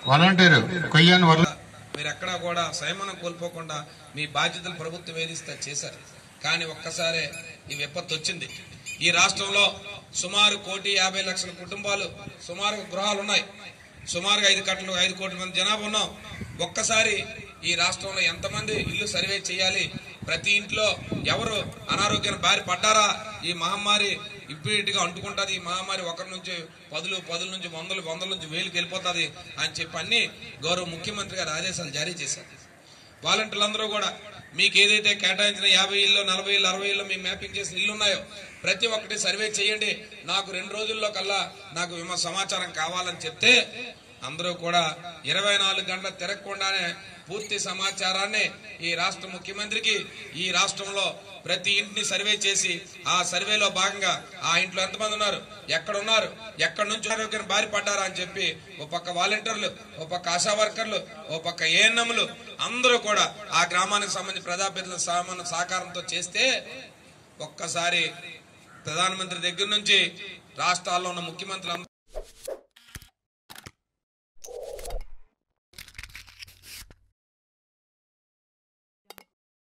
volunteer కొయ్యాని వరల మీరు ఎక్కడా కూడా సంయమనం కోల్పోకుండా మీ బాధ్యతలు ప్రభుత్వం వేధిస్తే చేశారు కానీ ఒక్కసారే ఈ విపత్తు వచ్చింది ఈ రాష్ట్రంలో సుమారు కోటి యాభై లక్షల కుటుంబాలు సుమారు గృహాలు ఉన్నాయి సుమారుగా ఐదు కట్టలు ఐదు కోట్ల మంది జనాభా ఉన్నాం ఒక్కసారి ఈ రాష్ట్రంలో ఎంతమంది ఇల్లు సర్వే చేయాలి ప్రతి ఇంట్లో ఎవరు అనారోగ్యాన్ని బారి పడ్డారా ఈ మహమ్మారి ఇప్పటిగా గా అంటుకుంటది ఈ మహమ్మారి ఒకరి నుంచి పదులు పదుల నుంచి వందలు వందల నుంచి వేలుకి వెళ్ళిపోతుంది అని చెప్పి అన్ని గౌరవ ముఖ్యమంత్రి గారు ఆదేశాలు జారీ చేశారు వాలంటీర్లందరూ కూడా మీకు ఏదైతే కేటాయించిన యాభై ఇల్లు నలభై ఇల్లు అరవై ఇల్లు మీ మ్యాపింగ్ చేసిన ఇల్లు ఉన్నాయో ప్రతి ఒక్కటి సర్వే చేయండి నాకు రెండు రోజుల్లో కల్లా నాకు విమ- సమాచారం కావాలని చెప్తే అందరూ కూడా ఇరవై నాలుగు గంటలు తిరగకుండానే పూర్తి సమాచారాన్ని ఈ రాష్ట్ర ముఖ్యమంత్రికి ఈ రాష్ట్రంలో ప్రతి ఇంటిని సర్వే చేసి ఆ సర్వేలో భాగంగా ఆ ఇంట్లో ఎంతమంది ఉన్నారు ఎక్కడ ఉన్నారు ఎక్కడి నుంచి ఆరోగ్యం బారి పడ్డారా అని చెప్పి ఓ పక్క వాలంటీర్లు ఓ పక్క ఆశా వర్కర్లు ఓ పక్క ఏఎన్ఎంలు అందరూ కూడా ఆ గ్రామానికి సంబంధించి ప్రజాప్రతినిధుల సామాన్య సహకారంతో చేస్తే ఒక్కసారి ప్రధానమంత్రి దగ్గర నుంచి రాష్ట్రాల్లో ఉన్న ముఖ్యమంత్రులు